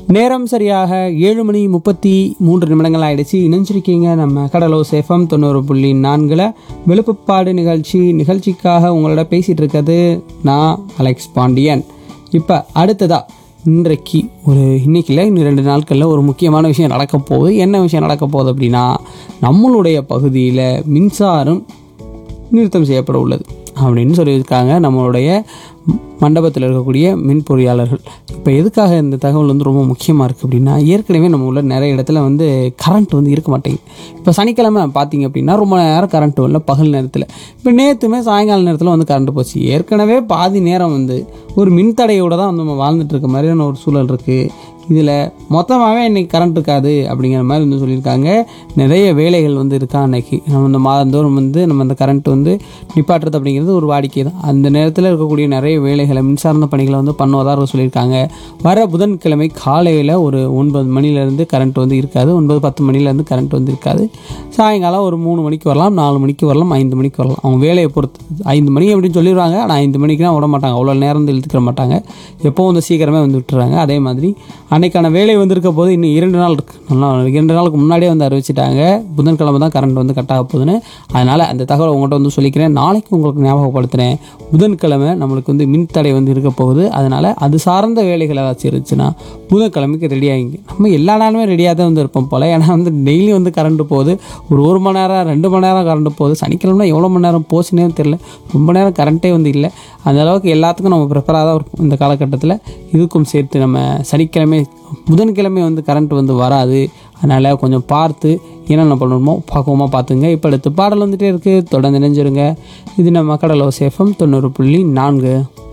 நேரம் சரியாக ஏழு மணி முப்பத்தி மூன்று நிமிடங்கள் ஆயிடுச்சு இணைஞ்சிருக்கீங்க நம்ம கடலோ சேஃபம் தொண்ணூறு புள்ளி நான்கில் விழுப்புப்பாடு நிகழ்ச்சி நிகழ்ச்சிக்காக உங்களோட பேசிகிட்டு இருக்கிறது நான் அலெக்ஸ் பாண்டியன் இப்போ அடுத்ததா இன்றைக்கு ஒரு இன்னைக்குல இன்னும் ரெண்டு நாட்களில் ஒரு முக்கியமான விஷயம் நடக்க போகுது என்ன விஷயம் நடக்க போகுது அப்படின்னா நம்மளுடைய பகுதியில் மின்சாரம் நிறுத்தம் செய்யப்பட உள்ளது அப்படின்னு சொல்லியிருக்காங்க நம்மளுடைய மண்டபத்தில் இருக்கக்கூடிய மின் பொறியாளர்கள் இப்போ எதுக்காக இந்த தகவல் வந்து ரொம்ப முக்கியமாக இருக்குது அப்படின்னா ஏற்கனவே நம்ம உள்ள நிறைய இடத்துல வந்து கரண்ட் வந்து இருக்க மாட்டேங்குது இப்போ சனிக்கிழமை பார்த்தீங்க அப்படின்னா ரொம்ப நேரம் கரண்ட் வரல பகல் நேரத்தில் இப்போ நேற்றுமே சாயங்கால நேரத்தில் வந்து கரண்ட் போச்சு ஏற்கனவே பாதி நேரம் வந்து ஒரு மின்தடையோட தான் வந்து நம்ம வாழ்ந்துட்டு இருக்க மாதிரியான ஒரு சூழல் இருக்குது இதில் மொத்தமாகவே இன்னைக்கு கரண்ட் இருக்காது அப்படிங்கிற மாதிரி வந்து சொல்லியிருக்காங்க நிறைய வேலைகள் வந்து இருக்கா அன்னைக்கு நம்ம இந்த மாதந்தோறும் வந்து நம்ம அந்த கரண்ட் வந்து நிப்பாட்டுறது அப்படிங்கிறது ஒரு வாடிக்கை தான் அந்த நேரத்தில் இருக்கக்கூடிய நிறைய வேலைகளை மின்சார்ந்த பணிகளை வந்து பண்ணுவதாக சொல்லியிருக்காங்க வர புதன்கிழமை காலையில் ஒரு ஒன்பது மணிலேருந்து கரண்ட் வந்து இருக்காது ஒன்பது பத்து மணிலேருந்து கரண்ட் வந்து இருக்காது சாயங்காலம் ஒரு மூணு மணிக்கு வரலாம் நாலு மணிக்கு வரலாம் ஐந்து மணிக்கு வரலாம் அவங்க வேலையை பொறுத்து ஐந்து மணி அப்படின்னு சொல்லிடுவாங்க ஆனால் ஐந்து மணிக்குலாம் விட மாட்டாங்க அவ்வளோ நேரம் வந்து இழுத்துக்கிற மாட்டாங்க எப்போவும் வந்து சீக்கிரமே வந்து விட்டுறாங்க அதே மாதிரி அன்னைக்கான வேலை வந்திருக்க போது இன்னும் இரண்டு நாள் இருக்கு நல்லா இரண்டு நாளுக்கு முன்னாடியே வந்து அறிவிச்சிட்டாங்க புதன்கிழமை தான் கரண்ட் வந்து கட் ஆக போகுதுன்னு அதனால் அந்த தகவலை உங்கள்கிட்ட வந்து சொல்லிக்கிறேன் நாளைக்கு உங்களுக்கு ஞாபகப்படுத்துகிறேன் புதன்கிழமை நம்மளுக்கு வந்து மின்தடை வந்து இருக்க போகுது அதனால் அது சார்ந்த வேலைகள் ஏதாச்சும் இருந்துச்சுன்னா புதன்கிழமைக்கு ரெடி ஆகிங்க நம்ம எல்லா நாளுமே ரெடியாக தான் வந்து இருப்போம் போல் ஏன்னா வந்து டெய்லி வந்து கரண்ட் போகுது ஒரு ஒரு மணி நேரம் ரெண்டு மணி நேரம் கரண்ட் போகுது சனிக்கிழமை எவ்வளோ மணி நேரம் போச்சுன்னே தெரியல ரொம்ப நேரம் கரண்ட்டே வந்து இல்லை அந்த அளவுக்கு எல்லாத்துக்கும் நம்ம ப்ரிப்பராக தான் இருக்கும் இந்த காலகட்டத்தில் இதுக்கும் சேர்த்து நம்ம சனிக்கிழமை புதன்கிழமை வந்து கரண்ட் வந்து வராது அதனால் கொஞ்சம் பார்த்து என்னென்ன பண்ணணுமோ பக்குவமா பார்த்துங்க இப்போ அடுத்து பாடல் வந்துட்டே இருக்குது தொடர்ந்து நினைஞ்சிருங்க இது நம்ம கடலோ சேஃபம் தொண்ணூறு புள்ளி நான்கு